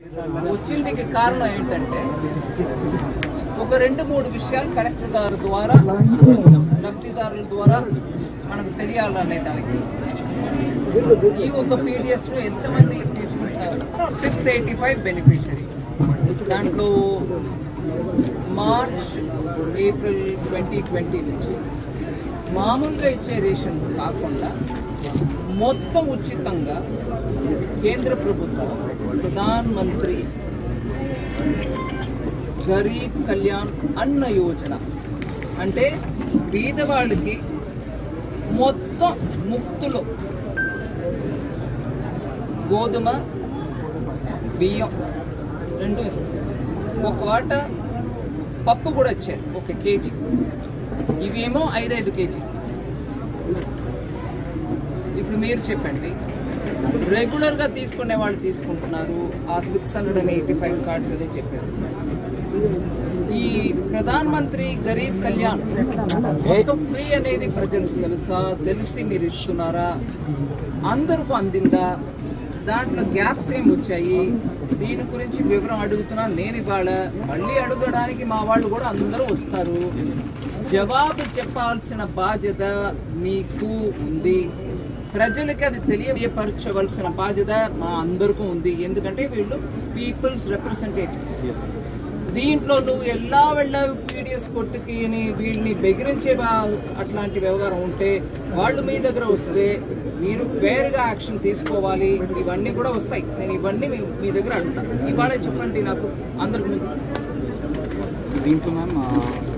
వచ్చిందికి కారణం ఏంటంటే ఒక రెండు మూడు విషయాలు కలెక్టర్ గారి ద్వారా లబ్ధిదారుల ద్వారా మనకు తెలియాలనే దానికి ఈ ఒక పీడిఎస్ లో ఎంతమంది తీసుకుంటారు సిక్స్ ఎయిటీ ఫైవ్ బెనిఫిషరీస్ దాంట్లో మార్చ్ ఏప్రిల్ ట్వంటీ ట్వంటీ నుంచి మామూలుగా ఇచ్చే రేషన్ కాకుండా మొత్తం ఉచితంగా కేంద్ర ప్రభుత్వం ప్రధాన్ మంత్రి గరీబ్ కళ్యాణ్ అన్న యోజన అంటే పేదవాళ్ళకి మొత్తం ముఫ్తులో గోధుమ బియ్యం రెండు ఇస్తారు ఒక వాట పప్పు కూడా ఇచ్చారు ఒక కేజీ ఇవేమో ఐదైదు కేజీ ఇప్పుడు మీరు చెప్పండి రెగ్యులర్గా తీసుకునే వాళ్ళు తీసుకుంటున్నారు ఆ six hundred and eighty five cards అదే చెప్పారు ఈ ప్రధాన్ మంత్రి గరీబ్ కళ్యాణ్ మొత్తం ఫ్రీ అనేది ప్రజలకు తెలుసా తెలిసి మీరు ఇస్తున్నారా అందరికీ అందిందా దాంట్లో గ్యాప్స్ ఏం వచ్చాయి దీని గురించి వివరం అడుగుతున్నా నేను ఇవాళ మళ్ళీ అడగడానికి మా వాళ్ళు కూడా అందరూ వస్తారు జవాబు చెప్పాల్సిన బాధ్యత మీకు ఉంది ప్రజలకి అది తెలియపరచవలసిన బాధ్యత మా అందరికీ ఉంది ఎందుకంటే వీళ్ళు పీపుల్స్ రిప్రజెంటేటివ్స్ దీంట్లో నువ్వు ఎలా వెళ్ళావు పీడిఎస్ కొట్టుకి అని వీళ్ళని బెదిరించే వా- అట్లాంటి వ్యవహారం ఉంటే వాళ్ళు మీ దగ్గర వస్తే మీరు ఫేర్గా యాక్షన్ తీసుకోవాలి ఇవన్నీ కూడా వస్తాయి నేను ఇవన్నీ మీ మీ దగ్గర అడుగుతాను ఇవాళ చెప్పండి నాకు అందరికి ముందు దీంట్లో మ్యామ్